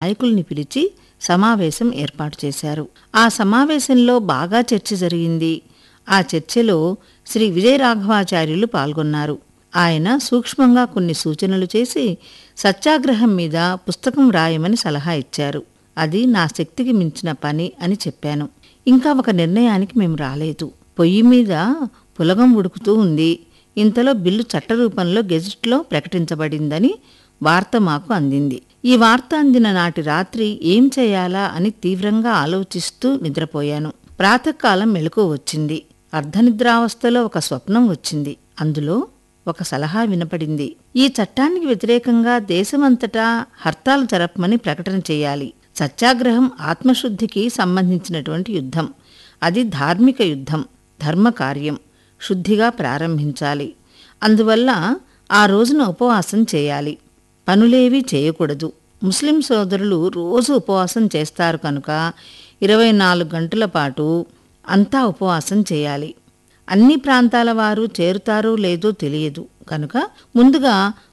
నాయకుల్ని పిలిచి సమావేశం ఏర్పాటు చేశారు ఆ సమావేశంలో బాగా చర్చ జరిగింది ఆ చర్చలో శ్రీ విజయరాఘవాచార్యులు పాల్గొన్నారు ఆయన సూక్ష్మంగా కొన్ని సూచనలు చేసి సత్యాగ్రహం మీద పుస్తకం రాయమని సలహా ఇచ్చారు అది నా శక్తికి మించిన పని అని చెప్పాను ఇంకా ఒక నిర్ణయానికి మేము రాలేదు పొయ్యి మీద పులగం ఉడుకుతూ ఉంది ఇంతలో బిల్లు చట్టరూపంలో గెజెట్లో ప్రకటించబడిందని వార్త మాకు అందింది ఈ వార్త అందిన నాటి రాత్రి ఏం చేయాలా అని తీవ్రంగా ఆలోచిస్తూ నిద్రపోయాను ప్రాతకాలం మెలకు వచ్చింది అర్ధనిద్రావస్థలో ఒక స్వప్నం వచ్చింది అందులో ఒక సలహా వినపడింది ఈ చట్టానికి వ్యతిరేకంగా దేశమంతటా హర్తాలు జరపమని ప్రకటన చేయాలి సత్యాగ్రహం ఆత్మశుద్ధికి సంబంధించినటువంటి యుద్ధం అది ధార్మిక యుద్ధం ధర్మ కార్యం శుద్ధిగా ప్రారంభించాలి అందువల్ల ఆ రోజున ఉపవాసం చేయాలి పనులేవీ చేయకూడదు ముస్లిం సోదరులు రోజు ఉపవాసం చేస్తారు కనుక ఇరవై నాలుగు గంటల పాటు అంతా ఉపవాసం చేయాలి అన్ని ప్రాంతాల వారు చేరుతారో లేదో తెలియదు కనుక ముందుగా